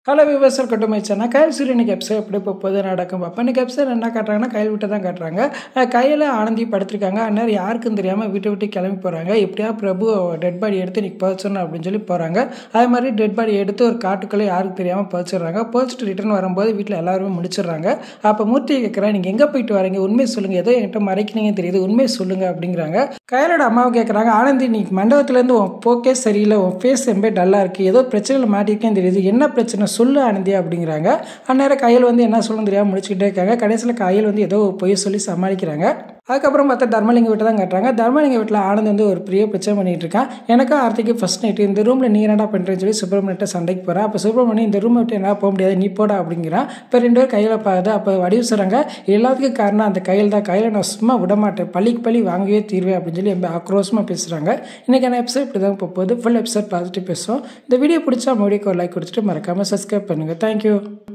hello விவசாயம் கட்டுமைச்சானா கையில் சூரிய இன்னைக்கு எபிசோட் எப்படி இப்போ போகுது நடக்கும் பார்ப்போம் இன்னைக்கு எபிசோட் என்ன காட்டுறாங்கன்னா கையில் விட்டு தான் காட்டுறாங்க அஹ் கையில் ஆனந்தி படுத்திருக்காங்க அந்நேரம் யாருக்கும் தெரியாமல் வீட்டை விட்டு கிளம்பி போகிறாங்க எப்படியா பிரபு டெட் பாடி எடுத்து இன்னைக்கு பறிச்சிடணும் அப்படின்னு சொல்லி போகிறாங்க அதே மாதிரி டெட் பாடி எடுத்து ஒரு காட்டுக்குள்ளே யாருக்கும் தெரியாமல் பறிச்சிடுறாங்க பறிச்சிட்டு ரிட்டர்ன் வரும்போது வீட்டில் எல்லாருமே முடிச்சிடுறாங்க அப்போ மூர்த்தி கேட்குறேன் நீங்கள் எங்கே போயிட்டு வரீங்க உண்மையை சொல்லுங்கள் ஏதோ என்கிட்ட மறைக்கிறீங்க தெரியுது உண்மையை சொல்லுங்கள் அப்படிங்கிறாங்க கையலோட அம்மாவை கேட்குறாங்க ஆனந்தி நீ மண்டபத்துலேருந்து உன் போக்கே சரியில்லை உன் ஃபேஸ் ரொம்ப டல்லாக இருக்குது ஏதோ பிரச்சனையில் மாட்டிருக்கேன்னு தெரியுது என்ன பிரச்சனை சொல்லு ஆனந்தி அப்படிங்கிறாங்க அந்நேரம் கையில் வந்து என்ன சொல்லணும் தெரியாமல் முடிச்சுக்கிட்டே இருக்காங்க கடைசியில் கையில் வந்து ஏதோ பொய் சொல்லி சமாளிக்கிறாங்க அதுக்கப்புறம் பார்த்தா தர்மலிங்க வீட்டை தான் காட்டுறாங்க தர்மலிங்க வீட்டில் ஆனந்த் வந்து ஒரு பெரிய பிரச்சனை பண்ணிட்டு இருக்கான் எனக்கும் ஆர்த்திக்கு ஃபர்ஸ்ட் நைட்டு இந்த ரூமில் நீ என்னடா பண்ணுறேன்னு சொல்லி சுப்பிரமணியிட்ட சண்டைக்கு போகிறேன் அப்போ சுப்பிரமணியம் இந்த ரூம் விட்டு என்ன போக முடியாது நீ போடா அப்படிங்கிறான் இப்போ ரெண்டு பேரும் கையில் பார்க்குது அப்போ வடிவு சொல்கிறாங்க எல்லாத்துக்கும் காரணம் அந்த கையில் தான் கையில் நான் சும்மா விட மாட்டேன் பள்ளிக்கு பள்ளி வாங்கவே தீர்வேன் அப்படின்னு சொல்லி ரொம்ப ஆக்ரோஷமாக பேசுகிறாங்க இன்றைக்கான எபிசோட் இப்படி தான் இப்போ போகுது ஃபுல் எபிசோட் பார்த்துட்டு பேசுவோம் இந்த வீடியோ பிடிச்சா மறுபடியும் ஒரு லைக் கொடுத்துட்டு மறக்காமல் சப்ஸ்கிரைப் பண்ணுங்கள் தேங்க்யூ